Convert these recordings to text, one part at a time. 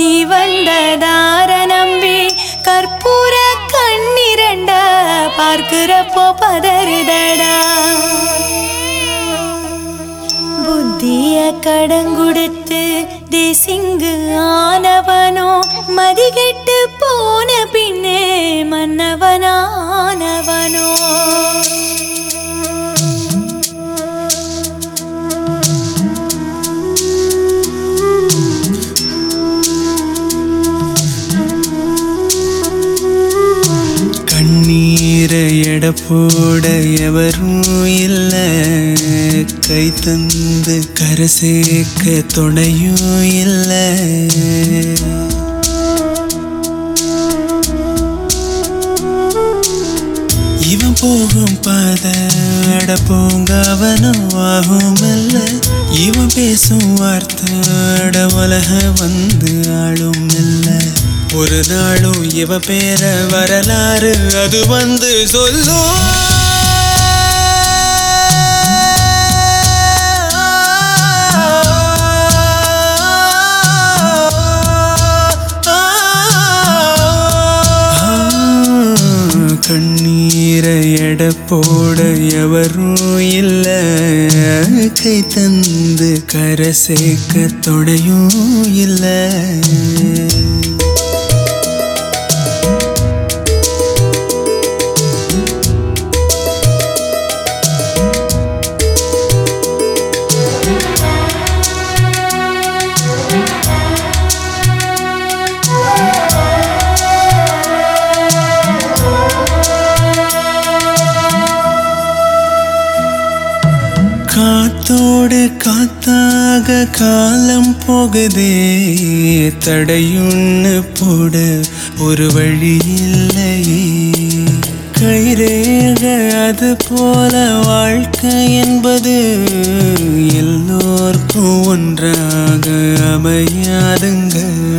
நீ வந்ததார நம்பி கற்பூர கண்ணிரண்ட பார்க்கிறப்போ பதறுதடா புத்திய கடங்குடுத்து தேசிங்கு ஆனவனோ மதிகெட்டு போன பின்னே மன்னவனானவனோ கண்ணீரை எட போட எவரும் இல்ல கை தந்து கரை சேர்க்க துணையும் இல்லை இவன் போகும் பாத அட போங்க அவனும் ஆகும் இல்ல இவன் பேசும் வார்த்தை அட உலக வந்து ஆளும் இல்ல ஒரு நாளும் இவ பேர வரலாறு அது வந்து சொல்லும் கண்ணீரை எட போட எவரும் இல்ல கை தந்து கரை சேர்க்க தொடையும் இல்லை காத்தோடு காத்தாக காலம் போகுதே தடையுன்னு போட ஒரு வழி இல்லையே கைரேக அது போல வாழ்க்கை என்பது எல்லோர்க்கும் ஒன்றாக அமையாதுங்க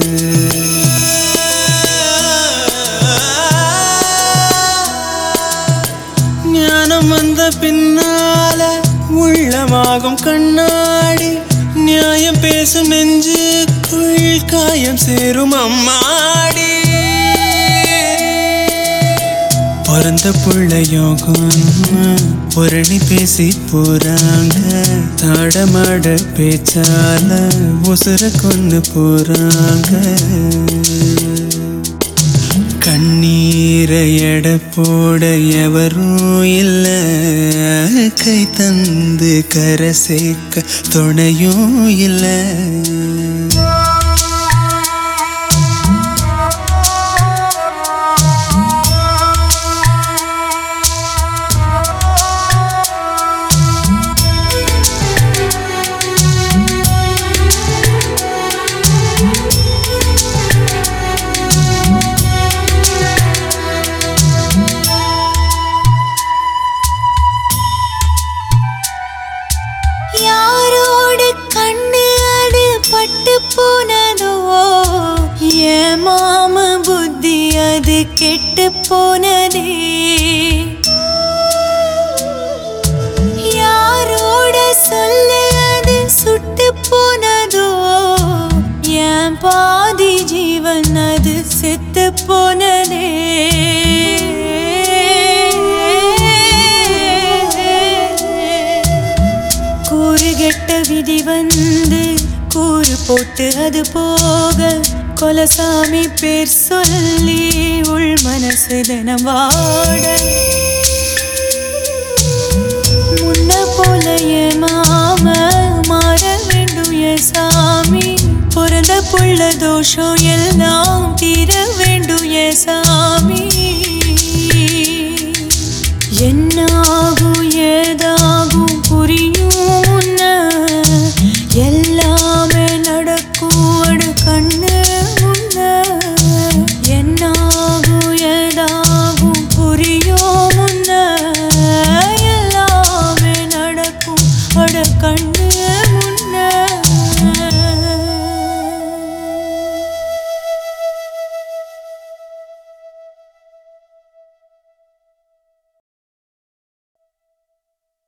ஞானம் வந்த பின்னால உள்ளமாகும் கண்ணாடி நியாயம் பேசும் நெஞ்சுக்குள் காயம் சேரும் அம்மாடி பிறந்த புள்ள யோகம் புரணி பேசி போறாங்க தாடமாட பேச்சால உசுர கொண்டு போறாங்க கண்ணீரை எட போட எவரும் இல்ல கை தந்து கரை சேர்க்க துணையும் இல்லை யாரோடு கண்ணு அது பட்டு போனதோ என் மாம புத்தி அது கெட்டு போனதே யாரோட சொல்லு அது சுட்டு போனதோ என் பாதி ஜீவன் அது செத்து போனதே கூறு கெட்ட விதி வந்து கூறு போட்டு அது போக கொலசாமி பேர் சொல்லி உள் மனசு தினம் வாட முன்ன போல என் மாம மாற வேண்டும் என் சாமி பிறந்த புள்ள தோஷம் எல்லாம் தீர வேண்டும் என் சாமி என்னாகும் ஏதாகும் புரியும் உன்ன எல்லாமே நடக்கும் அடு கண்ணு முன்ன என்னாகும் ஏதாகும் புரியும் முன்ன எல்லாமே நடக்கும் அட கண்ணு